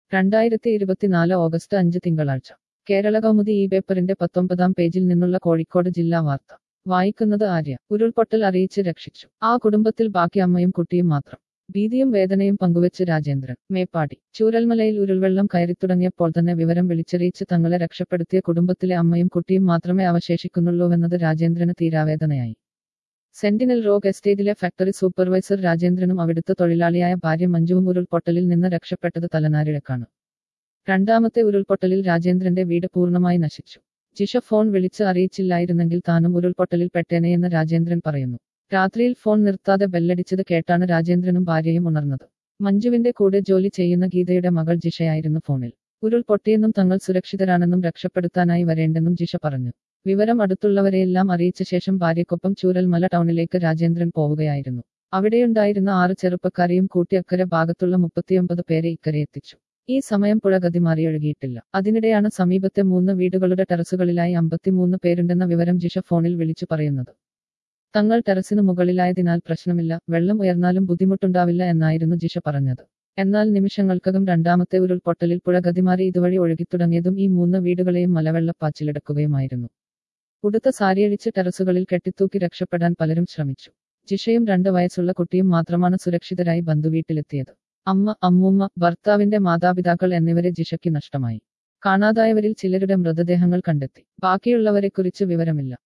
രണ്ടായിരത്തി ഇരുപത്തിനാല് ഓഗസ്റ്റ് അഞ്ച് തിങ്കളാഴ്ച കേരള കൗമുദി ഈ പേപ്പറിന്റെ പത്തൊമ്പതാം പേജിൽ നിന്നുള്ള കോഴിക്കോട് ജില്ലാ വാർത്ത വായിക്കുന്നത് ആര്യ ഉരുൾപൊട്ടൽ അറിയിച്ച് രക്ഷിച്ചു ആ കുടുംബത്തിൽ ബാക്കി അമ്മയും കുട്ടിയും മാത്രം ഭീതിയും വേദനയും പങ്കുവച്ച് രാജേന്ദ്രൻ മേപ്പാടി ചൂരൽമലയിൽ ഉരുൾവെള്ളം കയറിത്തുടങ്ങിയപ്പോൾ തന്നെ വിവരം വിളിച്ചറിയിച്ച് തങ്ങളെ രക്ഷപ്പെടുത്തിയ കുടുംബത്തിലെ അമ്മയും കുട്ടിയും മാത്രമേ അവശേഷിക്കുന്നുള്ളൂവെന്നത് രാജേന്ദ്രന് തീരാവേദനയായി സെന്റിനൽ റോഗ് എസ്റ്റേറ്റിലെ ഫാക്ടറി സൂപ്പർവൈസർ രാജേന്ദ്രനും അവിടുത്തെ തൊഴിലാളിയായ ഭാര്യ മഞ്ജുവും ഉരുൾപൊട്ടലിൽ നിന്ന് രക്ഷപ്പെട്ടത് തലനാരിഴക്കാണ് രണ്ടാമത്തെ ഉരുൾപൊട്ടലിൽ രാജേന്ദ്രന്റെ വീട് പൂർണ്ണമായി നശിച്ചു ജിഷ ഫോൺ വിളിച്ച് അറിയിച്ചില്ലായിരുന്നെങ്കിൽ താനും ഉരുൾപൊട്ടലിൽ പെട്ടേനെയെന്ന് രാജേന്ദ്രൻ പറയുന്നു രാത്രിയിൽ ഫോൺ നിർത്താതെ ബെല്ലടിച്ചത് കേട്ടാണ് രാജേന്ദ്രനും ഭാര്യയും ഉണർന്നത് മഞ്ജുവിന്റെ കൂടെ ജോലി ചെയ്യുന്ന ഗീതയുടെ മകൾ ജിഷയായിരുന്നു ഫോണിൽ ഉരുൾപൊട്ടിയെന്നും തങ്ങൾ സുരക്ഷിതരാണെന്നും രക്ഷപ്പെടുത്താനായി വരേണ്ടെന്നും ജിഷ പറഞ്ഞു വിവരം അടുത്തുള്ളവരെയെല്ലാം അറിയിച്ച ശേഷം ഭാര്യയ്ക്കൊപ്പം ചൂരൽമല ടൗണിലേക്ക് രാജേന്ദ്രൻ പോവുകയായിരുന്നു അവിടെയുണ്ടായിരുന്ന ആറ് ചെറുപ്പക്കാരെയും കൂട്ടി അക്കരെ ഭാഗത്തുള്ള മുപ്പത്തിയൊമ്പത് പേരെ ഇക്കരെ എത്തിച്ചു ഈ സമയം പുഴ ഗതിമാറി ഒഴുകിയിട്ടില്ല അതിനിടെയാണ് സമീപത്തെ മൂന്ന് വീടുകളുടെ ടെറസുകളിലായി അമ്പത്തിമൂന്ന് പേരുണ്ടെന്ന വിവരം ജിഷ ഫോണിൽ വിളിച്ചു പറയുന്നത് തങ്ങൾ ടെറസിന് മുകളിലായതിനാൽ പ്രശ്നമില്ല വെള്ളം ഉയർന്നാലും ബുദ്ധിമുട്ടുണ്ടാവില്ല എന്നായിരുന്നു ജിഷ പറഞ്ഞത് എന്നാൽ നിമിഷങ്ങൾക്കകം രണ്ടാമത്തെ ഉരുൾപൊട്ടലിൽ പുഴ ഗതിമാറി ഇതുവഴി ഒഴുകിത്തുടങ്ങിയതും ഈ മൂന്ന് വീടുകളെയും മലവെള്ളപ്പാച്ചിലെടുക്കുകയുമായിരുന്നു ഉടുത്ത സാരിയഴിച്ച് ടെറസുകളിൽ കെട്ടിത്തൂക്കി രക്ഷപ്പെടാൻ പലരും ശ്രമിച്ചു ജിഷയും രണ്ട് വയസ്സുള്ള കുട്ടിയും മാത്രമാണ് സുരക്ഷിതരായി ബന്ധുവീട്ടിലെത്തിയത് അമ്മ അമ്മൂമ്മ ഭർത്താവിന്റെ മാതാപിതാക്കൾ എന്നിവരെ ജിഷയ്ക്ക് നഷ്ടമായി കാണാതായവരിൽ ചിലരുടെ മൃതദേഹങ്ങൾ കണ്ടെത്തി ബാക്കിയുള്ളവരെക്കുറിച്ച് വിവരമില്ല